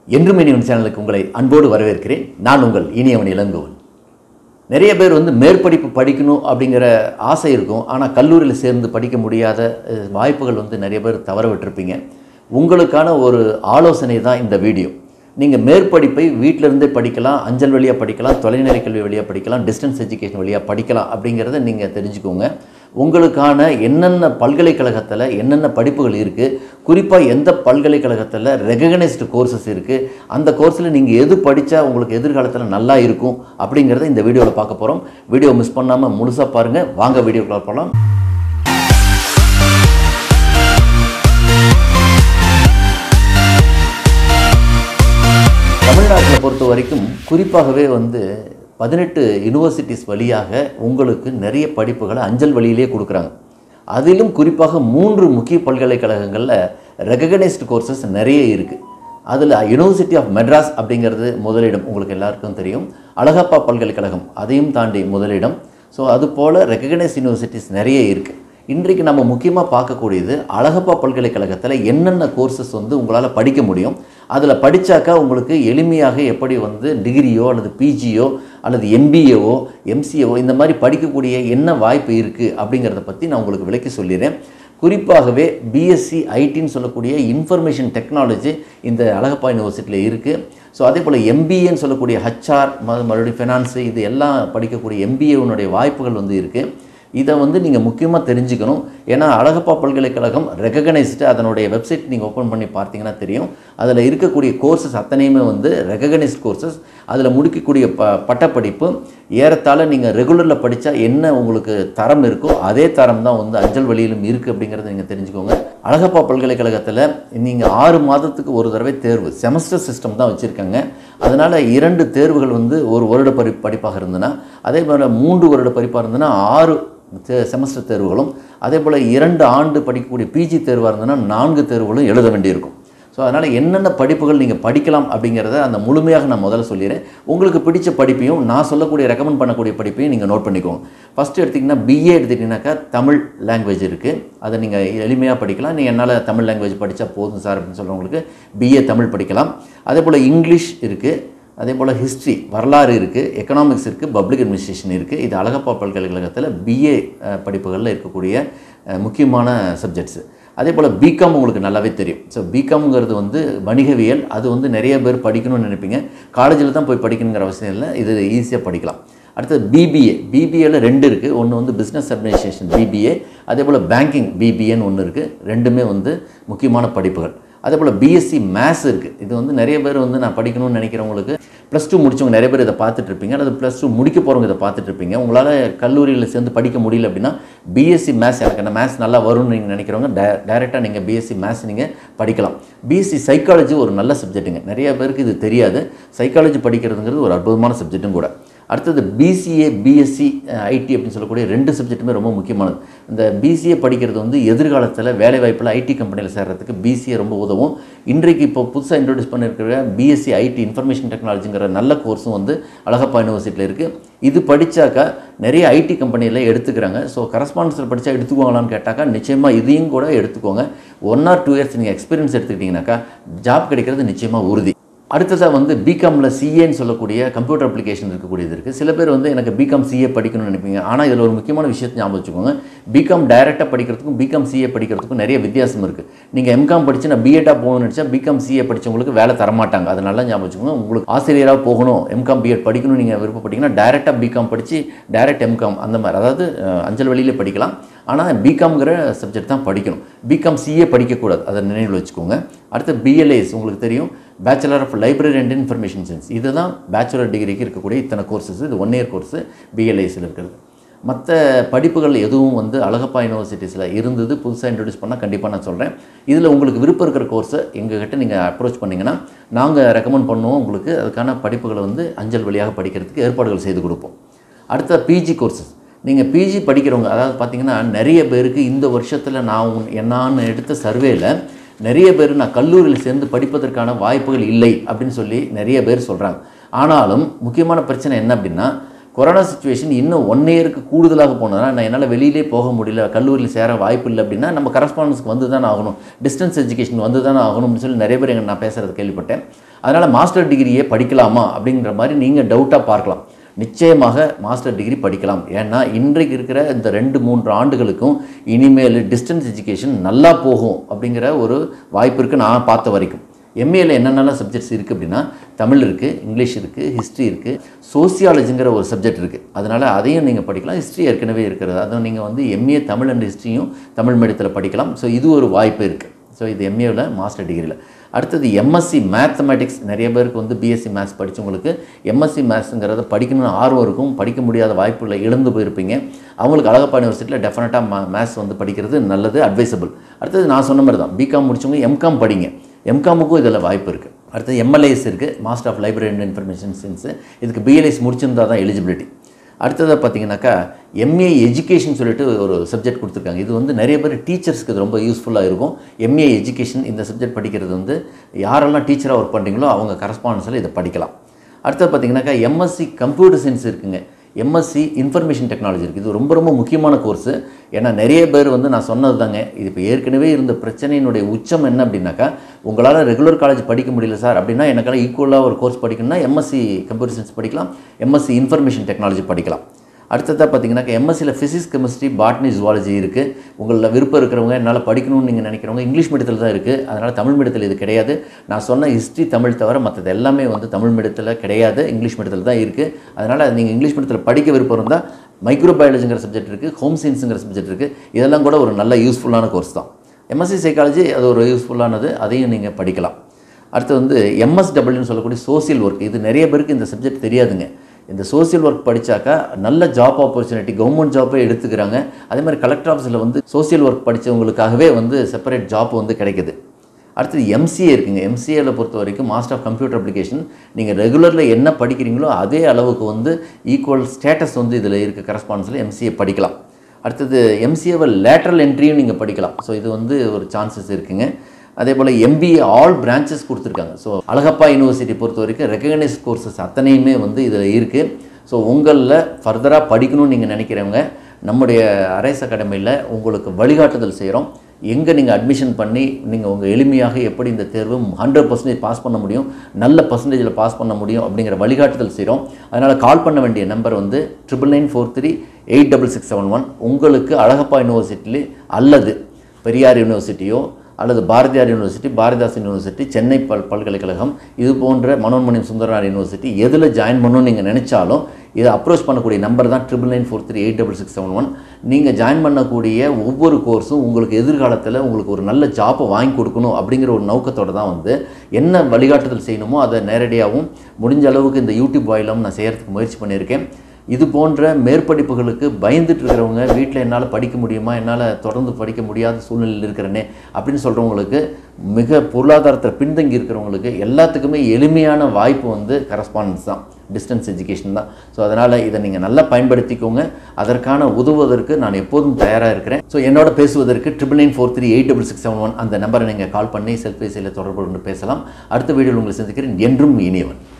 என்றும் இனிவன் சேனலுக்கு உங்களை அன்போடு வரவேற்கிறேன் நான் உங்கள் இனியவன் இளங்கோவன் நிறைய பேர் வந்து மேற்படிப்பு படிக்கணும் அப்படிங்கிற ஆசை இருக்கும் ஆனால் கல்லூரியில் சேர்ந்து படிக்க முடியாத அஹ், வாய்ப்புகள் வந்து நிறைய பேர் தவற விட்டுருப்பீங்க உங்களுக்கான ஒரு ஆலோசனை தான் இந்த வீடியோ நீங்கள் மேற்படிப்பை வீட்டில இருந்தே படிக்கலாம் அஞ்சல் வழியாக படிக்கலாம் தொலைநிலை கல்வி வழியாக படிக்கலாம் டிஸ்டன்ஸ் எஜுகேஷன் வழியாக படிக்கலாம் அப்படிங்கிறத நீங்கள் தெரிஞ்சுக்கோங்க உங்களுக்கான என்னென்ன பல்கலைக்கழகத்தில் என்னென்ன படிப்புகள் இருக்குது குறிப்பாக எந்த பல்கலைக்கழகத்தில் ரெகனைஸ்டு கோர்சஸ் இருக்குது அந்த கோர்ஸில் நீங்கள் எது படித்தா உங்களுக்கு எதிர்காலத்தில் நல்லா இருக்கும் அப்படிங்கிறத இந்த வீடியோவில் பார்க்க போகிறோம் வீடியோ மிஸ் பண்ணாமல் முழுசாக பாருங்கள் வாங்க வீடியோக்குள்ள போகலாம் தமிழ்நாட்டில் பொறுத்த வரைக்கும் குறிப்பாகவே வந்து பதினெட்டு யூனிவர்சிட்டிஸ் வழியாக உங்களுக்கு நிறைய படிப்புகளை அஞ்சல் வழியிலே கொடுக்குறாங்க அதிலும் குறிப்பாக மூன்று முக்கிய பல்கலைக்கழகங்களில் ரெகனைஸ்டு கோர்சஸ் நிறைய இருக்குது அதில் யுனிவர்சிட்டி ஆஃப் மெட்ராஸ் அப்படிங்கிறது முதலிடம் உங்களுக்கு எல்லாருக்கும் தெரியும் அழகப்பா பல்கலைக்கழகம் அதையும் தாண்டி முதலிடம் ஸோ அது போல் ரெகனைஸ் யூனிவர்சிட்டிஸ் நிறைய இருக்குது இன்றைக்கு நம்ம முக்கியமாக பார்க்கக்கூடியது அழகப்பா பல்கலைக்கழகத்தில் என்னென்ன கோர்சஸ் வந்து உங்களால் படிக்க முடியும் அதில் படித்தாக்கா உங்களுக்கு எளிமையாக எப்படி வந்து டிகிரியோ அல்லது பிஜியோ அல்லது எம்பிஏவோ எம்சிஏவோ இந்த மாதிரி படிக்கக்கூடிய என்ன வாய்ப்பு இருக்குது அப்படிங்கிறத பற்றி நான் உங்களுக்கு விளக்கி சொல்லிடுறேன் குறிப்பாகவே பிஎஸ்சி ஐடின்னு சொல்லக்கூடிய இன்ஃபர்மேஷன் டெக்னாலஜி இந்த அழகப்பா யூனிவர்சிட்டியில் இருக்குது ஸோ அதே போல் எம்பிஏன்னு சொல்லக்கூடிய ஹச்ஆர் மறுபடியும் ஃபினான்ஸு இது எல்லாம் படிக்கக்கூடிய எம்பிஏனுடைய வாய்ப்புகள் வந்து இருக்குது இதை வந்து நீங்கள் முக்கியமாக தெரிஞ்சுக்கணும் ஏன்னா அழகப்பா பல்கலைக்கழகம் ரெகனைஸ்டு அதனுடைய வெப்சைட் நீங்கள் ஓப்பன் பண்ணி பார்த்தீங்கன்னா தெரியும் அதில் இருக்கக்கூடிய கோர்சஸ் அத்தனையுமே வந்து ரெகனைஸ்ட் கோர்சஸ் அதில் முடிக்கக்கூடிய ப பட்டப்படிப்பு ஏறத்தாழ நீங்கள் ரெகுலரில் படித்தா என்ன உங்களுக்கு தரம் இருக்கோ அதே தரம் தான் வந்து அஞ்சல் வழியிலும் இருக்குது அப்படிங்கிறத நீங்கள் தெரிஞ்சுக்கோங்க அழகப்பா பல்கலைக்கழகத்தில் நீங்கள் ஆறு மாதத்துக்கு ஒரு தடவை தேர்வு செமஸ்டர் சிஸ்டம் தான் வச்சுருக்காங்க அதனால் இரண்டு தேர்வுகள் வந்து ஒரு வருட படி படிப்பாக இருந்ததுன்னா அதே போல் மூன்று வருட படிப்பாக இருந்ததுன்னா ஆறு தே- செமஸ்டர் தேர்வுகளும் அதே போல் இரண்டு ஆண்டு படிக்கக்கூடிய பிஜி தேர்வாக இருந்ததுன்னா நான்கு தேர்வுகளும் எழுத வேண்டியிருக்கும் ஸோ அதனால் என்னென்ன படிப்புகள் நீங்கள் படிக்கலாம் அப்படிங்கிறத அந்த முழுமையாக நான் முதல்ல சொல்லிடுறேன் உங்களுக்கு பிடிச்ச படிப்பையும் நான் சொல்லக்கூடிய ரெக்கமெண்ட் பண்ணக்கூடிய படிப்பையும் நீங்கள் நோட் பண்ணிக்கோங்க ஃபஸ்ட்டு எடுத்திங்கன்னா பிஏ எடுத்துக்கிட்டிங்கனாக்கா தமிழ் லாங்குவேஜ் இருக்குது அதை நீங்கள் எளிமையாக படிக்கலாம் நீங்கள் என்னால் தமிழ் லாங்குவேஜ் படித்தா போதும் சார் அப்படின்னு சொல்கிறவங்களுக்கு பிஏ தமிழ் படிக்கலாம் அதே போல் இங்கிலீஷ் இருக்குது அதே போல் ஹிஸ்ட்ரி வரலாறு இருக்குது எக்கனாமிக்ஸ் இருக்குது பப்ளிக் அட்மினிஸ்ட்ரேஷன் இருக்குது இது அழகப்பா பல்கலைக்கழகத்தில் பிஏ படிப்புகளில் இருக்கக்கூடிய அஹ், முக்கியமான சப்ஜெக்ட்ஸு அதே போல் பிகாம் உங்களுக்கு நல்லாவே தெரியும் ஸோ பிகாம்ங்கிறது வந்து வணிகவியல் அது வந்து நிறைய பேர் படிக்கணும்னு நினைப்பீங்க காலேஜில் தான் போய் படிக்கணுங்கிற அவசியம் இல்லை இது ஈஸியாக படிக்கலாம் அடுத்தது பிபிஏ பிபிஏல ரெண்டு இருக்குது ஒன்று வந்து பிஸ்னஸ் அட்மினிஸ்ட்ரேஷன் பிபிஏ அதே போல் பேங்கிங் பிபிஏன்னு ஒன்று இருக்குது ரெண்டுமே வந்து முக்கியமான படிப்புகள் அதே போல் பிஎஸ்சி மேத்ஸ் இருக்குது இது வந்து நிறைய பேர் வந்து நான் படிக்கணும்னு நினைக்கிறவங்களுக்கு ப்ளஸ் டூ முடிச்சவங்க நிறைய பேர் இதை பார்த்துட்டு இருப்பீங்க அல்லது ப்ளஸ் டூ முடிக்க போகிறவங்க இதை பார்த்துட்டு இருப்பீங்க உங்களால் கல்லூரியில் சேர்ந்து படிக்க முடியல அப்படின்னா பிஎஸ்சி மேத்ஸ் எனக்கு அந்த மேத்ஸ் நல்லா வரும்னு நீங்கள் நினைக்கிறவங்க டே டேரெக்டாக நீங்கள் பிஎஸ்சி மேத்ஸ் நீங்கள் படிக்கலாம் பிஎஸ்சி சைக்காலஜி ஒரு நல்ல சப்ஜெக்ட்டுங்க நிறைய பேருக்கு இது தெரியாது சைக்காலஜி படிக்கிறதுங்கிறது ஒரு அற்புதமான சப்ஜெக்ட்டும் கூட அடுத்தது பிசிஏ பிஎஸ்சி ஐடி அப்படின்னு சொல்லக்கூடிய ரெண்டு சப்ஜெக்ட்டுமே ரொம்ப முக்கியமானது இந்த பிசிஏ படிக்கிறது வந்து எதிர்காலத்தில் வேலைவாய்ப்பில் ஐடி கம்பெனியில் சேர்றதுக்கு பிசிஏ ரொம்ப உதவும் இன்றைக்கு இப்போ புதுசாக இன்ட்ரடியூஸ் பண்ணியிருக்கிற பிஎஸ்சி ஐடி இன்ஃபர்மேஷன் டெக்னாலஜிங்கிற நல்ல கோர்ஸும் வந்து அழகப்பா யூனிவர்சிட்டியில் இருக்குது இது படித்தாக்கா நிறைய ஐடி கம்பெனியில் எடுத்துக்கிறாங்க ஸோ கரஸ்பாண்டன்ஸில் படித்தா எடுத்துக்குவாங்களான்னு கேட்டாக்கா நிச்சயமாக இதையும் கூட எடுத்துக்கோங்க ஒன் ஆர் டூ இயர்ஸ் நீங்கள் எக்ஸ்பீரியன்ஸ் எடுத்துக்கிட்டிங்கனாக்கா ஜாப் கிடைக்கிறது நிச்சயமாக உறுதி அடுத்ததாக வந்து பிகாமில் சிஏன்னு சொல்லக்கூடிய கம்ப்யூட்டர் அப்ளிகேஷன் இருக்கக்கூடியது இருக்குது சில பேர் வந்து எனக்கு பிகாம் சிஏ படிக்கணும்னு நினைப்பீங்க ஆனால் இதில் ஒரு முக்கியமான விஷயத்தை ஞாபகம் வச்சுக்கோங்க பிகாம் டைரெக்டாக படிக்கிறதுக்கும் பிகாம் சிஏ படிக்கிறதுக்கும் நிறைய வித்தியாசம் இருக்குது நீங்கள் எம்காம் படித்து நான் பிஎட்டாக போகணும்னு நினச்சா பிகாம் சிஏ படித்தவங்களுக்கு வேலை தரமாட்டாங்க அது நல்லா ஞாபகம் வச்சுக்கோங்க உங்களுக்கு ஆசிரியராக போகணும் எம்காம் பிஎட் படிக்கணும்னு நீங்கள் விருப்பப்பட்டீங்கன்னா டைரெக்டாக பிகாம் படித்து டைரக்ட் எம்காம் அந்த மாதிரி அதாவது அஹ், அஞ்சல் வழியிலே படிக்கலாம் ஆனால் பிகாம்ங்கிற சப்ஜெக்ட் தான் படிக்கணும் பிகாம் சிஏ படிக்கக்கூடாது அதை நினைவில் வச்சுக்கோங்க அடுத்து பிஎல்ஏஸ் உங்களுக்கு தெரியும் bachelor of library and information science இதுதான் பேச்சுலர் டிகிரிக்கு இருக்கக்கூடிய இத்தனை கோர்சஸ் இது ஒன் இயர் கோர்ஸு பிஎல்ஏஸில் இருக்கிறது மற்ற படிப்புகள் எதுவும் வந்து அழகப்பா யூனிவர்சிட்டிஸில் இருந்தது புதுசாக இன்ட்ரடியூஸ் பண்ணால் கண்டிப்பாக நான் சொல்கிறேன் இதில் உங்களுக்கு விருப்பம் இருக்கிற கோர்ஸை எங்ககிட்ட நீங்கள் அப்ரோச் பண்ணிங்கன்னா நாங்கள் ரெக்கமெண்ட் பண்ணுவோம் உங்களுக்கு அதுக்கான படிப்புகளை வந்து அஞ்சல் வழியாக படிக்கிறதுக்கு ஏற்பாடுகள் செய்து கொடுப்போம் அடுத்த பிஜி கோர்சஸ் நீங்கள் பிஜி படிக்கிறவங்க அதாவது பார்த்தீங்கன்னா நிறைய பேருக்கு இந்த வருஷத்தில் நான் உன்- நான் எடுத்த சர்வேல நிறைய பேர் நான் கல்லூரியில் சேர்ந்து படிப்பதற்கான வாய்ப்புகள் இல்லை அப்படின்னு சொல்லி நிறைய பேர் சொல்கிறாங்க ஆனாலும் முக்கியமான பிரச்சனை என்ன அப்படின்னா கொரோனா சுச்சுவேஷன் இன்னும் ஒன் இயருக்கு கூடுதலாக போனதுனா நான் என்னால் வெளியிலே போக முடியல கல்லூரியில் சேர வாய்ப்பு இல்லை அப்படின்னா நம்ம கரஸ்பாண்டன்ஸ்க்கு வந்து தானே ஆகணும் டிஸ்டன்ஸ் எஜுகேஷன் வந்து தானே ஆகணும் அப்படின்னு சொல்லி நிறைய பேர் எங்க நான் பேசுகிறது கேள்விப்பட்டேன் அதனால் மாஸ்டர் டிகிரியே படிக்கலாமா அப்படிங்கிற மாதிரி நீங்கள் டவுட்டாக பார்க்கலாம் நிச்சயமாக மாஸ்டர் டிகிரி படிக்கலாம் ஏன்னா இன்றைக்கு இருக்கிற இந்த ரெண்டு மூன்று ஆண்டுகளுக்கும் இனிமேல் டிஸ்டன்ஸ் எஜுகேஷன் நல்லா போகும் அப்படிங்கிற ஒரு வாய்ப்பு இருக்குது நான் பார்த்த வரைக்கும் எம்ஏல என்னென்னலாம் சப்ஜெக்ட்ஸ் இருக்குது அப்படின்னா தமிழ் இருக்குது இங்கிலீஷ் இருக்குது ஹிஸ்ட்ரி இருக்குது சோசியாலஜிங்கிற ஒரு சப்ஜெக்ட் இருக்குது அதனால் அதையும் நீங்கள் படிக்கலாம் ஹிஸ்ட்ரி ஏற்கனவே இருக்கிறது அதுவும் நீங்கள் வந்து எம்ஏ தமிழ் அண்ட் ஹிஸ்ட்ரியும் தமிழ் மீடியத்தில் படிக்கலாம் ஸோ இது ஒரு வாய்ப்பு இருக்குது ஸோ இது எம்ஏவில் மாஸ்டர் டிகிரியில் அடுத்தது எம்எஸ்சி மேத்தமெட்டிக்ஸ் நிறைய பேருக்கு வந்து பிஎஸ்சி மேத்ஸ் படித்தவங்களுக்கு எம்எஸ்சி மேத்ஸுங்கிறத படிக்கணும்னு ஆர்வம் இருக்கும் படிக்க முடியாத வாய்ப்புகளை இழந்து போயிருப்பீங்க அவங்களுக்கு அழகப்பா யூனிவர்சிட்டியில் டெஃபினட்டாக மா மேத்ஸ் வந்து படிக்கிறது நல்லது அட்வைசபிள் அடுத்தது நான் சொன்ன மாதிரி தான் பிகாம் முடிச்சவங்க எம்காம் படிங்க எம்காமுக்கும் இதில் வாய்ப்பு இருக்குது அடுத்தது எம்எல்ஏஎஸ் இருக்குது master of library and information science இதுக்கு பிஎல்எஸ் முடிச்சிருந்தா தான் எலிஜிபிலிட்டி அடுத்ததாக பார்த்தீங்கன்னாக்கா எம்ஏ எஜுகேஷன் சொல்லிட்டு ஒரு சப்ஜெக்ட் கொடுத்துருக்காங்க இது வந்து நிறைய பேர் டீச்சர்ஸ்க்கு இது ரொம்ப யூஸ்ஃபுல்லாக இருக்கும் எம்ஏ எஜுகேஷன் இந்த சப்ஜெக்ட் படிக்கிறது வந்து யாரெல்லாம் டீச்சராக ஒர்க் பண்ணுறீங்களோ அவங்க கரஸ்பாண்டன்ஸில் இதை படிக்கலாம் அடுத்தது பார்த்தீங்கன்னாக்கா எம்எஸ்சி கம்ப்யூட்டர் சயின்ஸ் இருக்குங்க எம்எஸ்சி இன்ஃபர்மேஷன் டெக்னாலஜி இருக்குது இது ரொம்ப ரொம்ப முக்கியமான கோர்ஸு ஏன்னா நிறைய பேர் வந்து நான் சொன்னது தாங்க இது இப்போ ஏற்கனவே இருந்த பிரச்சனையினுடைய உச்சம் என்ன அப்படின்னாக்கா உங்களால் ரெகுலர் காலேஜ் படிக்க முடியல சார் அப்படின்னா எனக்கெல்லாம் ஈக்குவலாக ஒரு கோர்ஸ் படிக்கணும்னா எம்எஸ்சி கம்ப்யூட்டர் சயின்ஸ் படிக்கலாம் எம்எஸ்சி இன்ஃபர்மேஷன் டெக்னாலஜி படிக்கலாம் அடுத்ததாக பார்த்தீங்கன்னாக்கா எம்எஸ்சியில் ஃபிசிக்ஸ் கெமிஸ்ட்ரி பாட்னி ஜுவாலஜி இருக்குது உங்களில் விருப்பம் இருக்கிறவங்க என்னால் படிக்கணும்னு நீங்கள் நினைக்கிறவங்க இங்கிலீஷ் மீடியத்தில் தான் இருக்குது அதனால் தமிழ் மீடியத்தில் இது கிடையாது நான் சொன்ன ஹிஸ்ட்ரி தமிழ் தவிர மற்றது எல்லாமே வந்து தமிழ் மீடியத்தில் கிடையாது இங்கிலீஷ் மீடியத்தில் தான் இருக்குது அதனால் நீங்கள் இங்கிலீஷ் மீடியத்தில் படிக்க விருப்பம் இருந்தால் மைக்ரோபயாலஜிங்கிற சப்ஜெக்ட் இருக்குது ஹோம் சயின்ஸுங்கிற சப்ஜெக்ட் இருக்குது இதெல்லாம் கூட ஒரு நல்ல யூஸ்ஃபுல்லான கோர்ஸ் தான் எம்எஸ்சி சைக்காலஜி அது ஒரு யூஸ்ஃபுல்லானது அதையும் நீங்கள் படிக்கலாம் அடுத்து வந்து எம்எஸ்டபிள்யூன்னு சொல்லக்கூடிய சோசியல் ஒர்க் இது நிறைய பேருக்கு இந்த சப்ஜெக்ட் தெரியாதுங்க இந்த சோசியல் ஒர்க் படித்தாக்கா நல்ல ஜாப் ஆப்பர்ச்சுனிட்டி கவர்மெண்ட் ஜாப்பே எடுத்துக்கிறாங்க அதே மாதிரி கலெக்டர் ஆஃபீஸில் வந்து சோசியல் ஒர்க் படித்தவங்களுக்காகவே வந்து செப்பரேட் ஜாப் வந்து கிடைக்குது அடுத்தது எம்சிஏ இருக்குங்க எம்சிஏல பொறுத்த வரைக்கும் மாஸ்டர் ஆஃப் கம்ப்யூட்டர் அப்ளிகேஷன் நீங்கள் ரெகுலரில் என்ன படிக்கிறீங்களோ அதே அளவுக்கு வந்து ஈக்குவல் ஸ்டேட்டஸ் வந்து இதில் இருக்க கரஸ்பாண்டன்ஸில் எம்சிஏ படிக்கலாம் அடுத்தது எம்சிஏவை லேட்ரல் என்ட்ரியும் நீங்கள் படிக்கலாம் ஸோ இது வந்து ஒரு சான்சஸ் இருக்குங்க அதே போல் எம்பிஏ ஆல் பிரான்ச்சஸ் கொடுத்துருக்காங்க ஸோ அழகப்பா யூனிவர்சிட்டி பொறுத்த வரைக்கும் ரெக்கக்னைஸ் கோர்சஸ் அத்தனையுமே வந்து இதில் இருக்குது ஸோ உங்களில் ஃபர்தராக படிக்கணும்னு நீங்கள் நினைக்கிறவங்க நம்முடைய அரேஸ் அகாடமியில் உங்களுக்கு வழிகாட்டுதல் செய்கிறோம் எங்கே நீங்கள் அட்மிஷன் பண்ணி நீங்கள் உங்கள் எளிமையாக எப்படி இந்த தேர்வு ஹண்ட்ரட் பர்சன்டேஜ் பாஸ் பண்ண முடியும் நல்ல பர்சன்டேஜில் பாஸ் பண்ண முடியும் அப்படிங்கிற வழிகாட்டுதல் செய்கிறோம் அதனால் கால் பண்ண வேண்டிய நம்பர் வந்து triple nine four three eight double six seven one உங்களுக்கு அழகப்பா யூனிவர்சிட்டிலே அல்லது பெரியார் யூனிவர்சிட்டியோ அல்லது பாரதியார் யூனிவர்சிட்டி பாரதிதாசன் யூனிவர்சிட்டி சென்னை பல் பல்கலைக்கழகம் இது போன்ற மனோன்மணியம் சுந்தரனார் யூனிவர்சிட்டி எதில் ஜாயின் பண்ணணும்னு நீங்கள் நினச்சாலும் இதை அப்ரோச் பண்ணக்கூடிய நம்பர் தான் triple nine four three eight double six seven one நீங்கள் ஜாயின் பண்ணக்கூடிய ஒவ்வொரு கோர்ஸும் உங்களுக்கு எதிர்காலத்தில் உங்களுக்கு ஒரு நல்ல ஜாப்பை வாங்கி கொடுக்கணும் அப்படிங்கிற ஒரு நோக்கத்தோடு தான் வந்து என்ன வழிகாட்டுதல் செய்யணுமோ அதை நேரடியாகவும் முடிஞ்ச அளவுக்கு இந்த யூடியூப் வாயிலும் நான் செய்கிறதுக்கு முயற்சி பண்ணியிருக்கேன் இது போன்ற மேற்படிப்புகளுக்கு பயந்துட்டு இருக்கிறவங்க வீட்டில் என்னால் படிக்க முடியுமா என்னால் தொடர்ந்து படிக்க முடியாத சூழ்நிலையில் இருக்கிறேனே அப்படின்னு சொல்கிறவங்களுக்கு மிக பொருளாதாரத்தில் பின்தங்கி இருக்கிறவங்களுக்கு எல்லாத்துக்குமே எளிமையான வாய்ப்பு வந்து கரஸ்பாண்டன்ஸ் தான் டிஸ்டன்ஸ் எஜுகேஷன் தான் ஸோ அதனால் இதை நீங்கள் நல்லா பயன்படுத்திக்கோங்க அதற்கான உதவுவதற்கு நான் எப்போதும் தயாராக இருக்கிறேன் ஸோ என்னோட பேசுவதற்கு triple nine four three eight double six seven one அந்த நம்பரை நீங்கள் கால் பண்ணி செல்பேசியில் தொடர்பு கொண்டு பேசலாம் அடுத்த வீடியோவில் உங்களை சந்திக்கிறேன் என்றும் இனியவன்